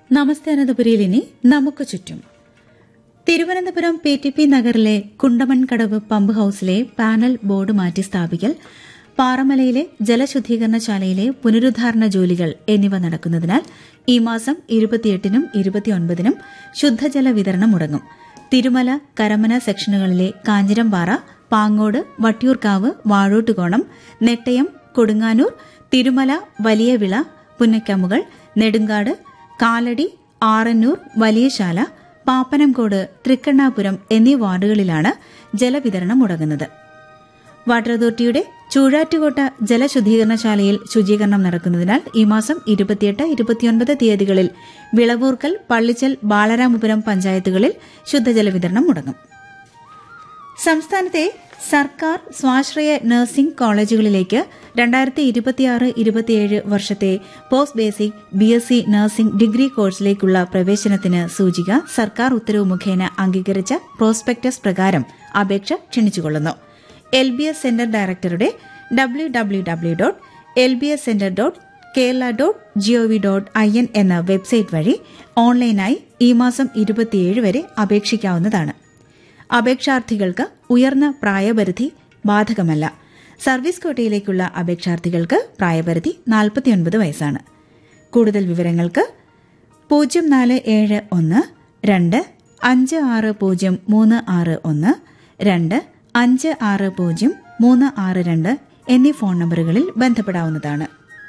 നമസ്തേ അനന്തപുരിയിൽ ഇനി നമുക്ക് ചുറ്റും തിരുവനന്തപുരം പി ടി പി നഗറിലെ കുണ്ടമൺകടവ് പമ്പ് ഹൌസിലെ പാനൽ ബോർഡ് മാറ്റി സ്ഥാപിക്കൽ പാറമലയിലെ ജലശുദ്ധീകരണശാലയിലെ പുനരുദ്ധാരണ ജോലികൾ എന്നിവ നടക്കുന്നതിനാൽ ഈ മാസം ഇരുപത്തിയെട്ടിനും ഇരുപത്തിയൊൻപതിനും ശുദ്ധജല വിതരണം മുടങ്ങും തിരുമല കരമന സെക്ഷനുകളിലെ കാഞ്ഞിരംപാറ പാങ്ങോട് വട്ടിയൂർക്കാവ് വാഴോട്ടുകോണം നെട്ടയം കൊടുങ്ങാനൂർ തിരുമല വലിയവിള പുന്നക്കമുകൾ നെടുങ്കാട് കാലടി ആറന്നൂർ വലിയശാല പാപ്പനംകോട് തൃക്കണ്ണാപുരം എന്നീ വാർഡുകളിലാണ് ജലവിതരണം മുടങ്ങുന്നത് വാട്ടർ അതോറിറ്റിയുടെ ചൂഴാറ്റുകോട്ട ജലശുദ്ധീകരണശാലയിൽ ശുചീകരണം നടക്കുന്നതിനാൽ ഈ മാസം ഇരുപത്തിയെട്ട് ഇരുപത്തിയൊൻപത് തീയതികളിൽ വിളവൂർക്കൽ പള്ളിച്ചൽ ബാലരാമപുരം പഞ്ചായത്തുകളിൽ ശുദ്ധജല വിതരണം മുടങ്ങും സംസ്ഥാനത്തെ സർക്കാർ സ്വാശ്രയ നഴ്സിംഗ് കോളേജുകളിലേക്ക് രണ്ടായിരത്തി ഇരുപത്തിയാറ് ഇരുപത്തിയേഴ് വർഷത്തെ post basic B S C nursing degree കോഴ്സിലേക്കുള്ള പ്രവേശനത്തിന് സൂചിക സർക്കാർ ഉത്തരവ് മുഖേന അംഗീകരിച്ച പ്രോസ്പെക്ടസ് പ്രകാരം അപേക്ഷ ക്ഷണിച്ചുകൊള്ളുന്നു എൽ ബി എസ് സെന്റർ ഡയറക്ടറുടെ W W W dot L B S centre dot Kerala dot gov dot I N എന്ന വെബ്സൈറ്റ് വഴി ഓൺലൈനായി ഈ മാസം ഇരുപത്തിയേഴ് വരെ അപേക്ഷിക്കാവുന്നതാണ് അപേക്ഷാർത്ഥികൾക്ക് ഉയർന്ന പ്രായപരിധി ബാധകമല്ല സർവീസ് കോട്ടയിലേക്കുള്ള അപേക്ഷാർത്ഥികൾക്ക് പ്രായപരിധി നാൽപ്പത്തിയൊൻപത് വയസ്സാണ് കൂടുതൽ വിവരങ്ങൾക്ക് പൂജ്യം നാല് ഏഴ് ഒന്ന് രണ്ട് അഞ്ച് ആറ് പൂജ്യം മൂന്ന് ആറ് ഒന്ന് രണ്ട് അഞ്ച് ആറ് പൂജ്യം മൂന്ന് ആറ് രണ്ട് എന്നീ ഫോൺ നമ്പറുകളിൽ ബന്ധപ്പെടാവുന്നതാണ്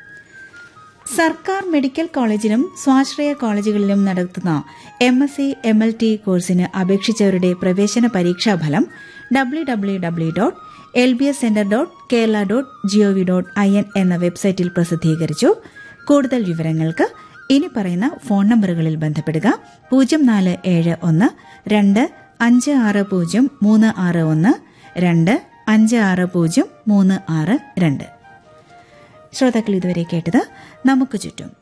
സർക്കാർ മെഡിക്കൽ കോളേജിലും സ്വാശ്രയ കോളേജുകളിലും നടത്തുന്ന M S C M L T കോഴ്സിന് അപേക്ഷിച്ചവരുടെ പ്രവേശന പരീക്ഷാ ഫലം W W W dot L B S centre dot Kerala dot gov dot I N എന്ന വെബ്സൈറ്റിൽ പ്രസിദ്ധീകരിച്ചു കൂടുതൽ വിവരങ്ങൾക്ക് ഇനി പറയുന്ന ഫോൺ നമ്പറുകളിൽ ബന്ധപ്പെടുക പൂജ്യം നാല് ഏഴ് ഒന്ന് രണ്ട് അഞ്ച് ആറ് പൂജ്യം മൂന്ന് ആറ് ഒന്ന് രണ്ട് അഞ്ച് ആറ് പൂജ്യം മൂന്ന് ആറ് രണ്ട് ശ്രോതാക്കൾ ഇതുവരെ കേട്ടത് നമുക്ക് ചുറ്റും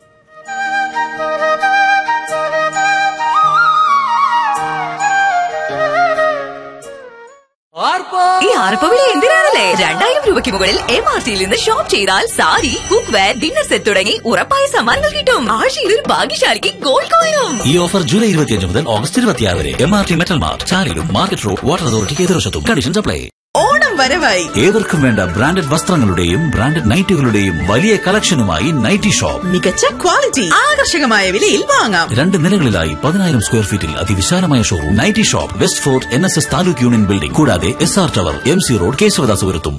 ഈ ആർപ്പവിളി എന്തിനാണല്ലേ രണ്ടായിരം രൂപയ്ക്ക് മുകളിൽ എം ആർ ടിയിൽ നിന്ന് ഷോപ്പ് ചെയ്താൽ sari cookware dinner set തുടങ്ങി ഉറപ്പായ സമ്മാനങ്ങൾ കിട്ടും ആഴ്ചയിൽ ഒരു ഭാഗ്യശാലിക്ക് ഗോൾഡ് കോയിനും ഈ ഓഫർ ജൂലൈ ഇരുപത്തിയഞ്ച് മുതൽ ഓഗസ്റ്റ് ഇരുപത്തിയാറ് വരെ M R T metal mart ചാലിലും മാർക്കറ്റ് റോഡ് വാട്ടർ അതോറിറ്റിക്ക് എതിർവശത്തും കണ്ടീഷൻസ് അപ്ലൈ ഓണം വരവായി ഏവർക്കും വേണ്ട ബ്രാൻഡഡ് വസ്ത്രങ്ങളുടെയും ബ്രാൻഡഡ് നൈറ്റുകളുടെയും വലിയ കളക്ഷനുമായി നൈറ്റി ഷോപ്പ് മികച്ച ക്വാളിറ്റി ആകർഷകമായ വിലയിൽ വാങ്ങാം രണ്ട് നിലകളിലായി പതിനായിരം സ്ക്വയർ ഫീറ്റിൽ അതിവിശാലമായ showroom nightie shop west fort N S S taluk union building കൂടാതെ S R tower M C road കേശവദാസപുരത്തും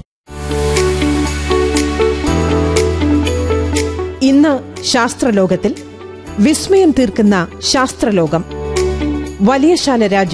ഇന്ന് ശാസ്ത്രലോകത്തിൽ വിസ്മയം തീർക്കുന്ന ശാസ്ത്രലോകം വലിയശാല രാജ